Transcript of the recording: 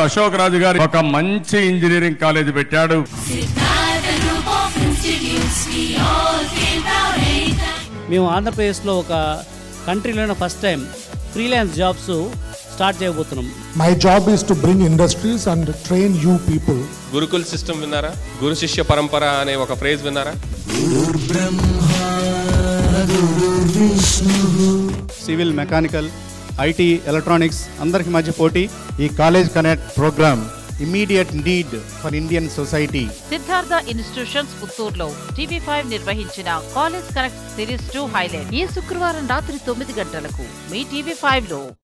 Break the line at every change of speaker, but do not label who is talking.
అశోక్ రాజు గారు ఒక మంచి engineering college పెట్టాడు
Siddhartha Group of Institutes, we all came out anytime.
మేము ఆంధ్రప్రదేశ్లో ఒక కంట్రీలోనే first time freelance jobs start చేయబోతున్నాం
My job is to bring industries and train you people.
Gurukul system విన్నారా గురు శిష్య పరంపర అనే ఒక ఫ్రేజ్ విన్నారా
సివిల్ మెకానికల్ ఐటీ ఎలక్ట్రానిక్స్ అందరికి మధ్య పోటీ ఈ college connect program immediate need for Indian society
Siddhartha institutions పుత్తూరులో టీవీ ఫైవ్ నిర్వహించిన college connect series two highlight ఈ శుక్రవారం రాత్రి తొమ్మిది గంటలకు మీ టీవీ ఫైవ్ లో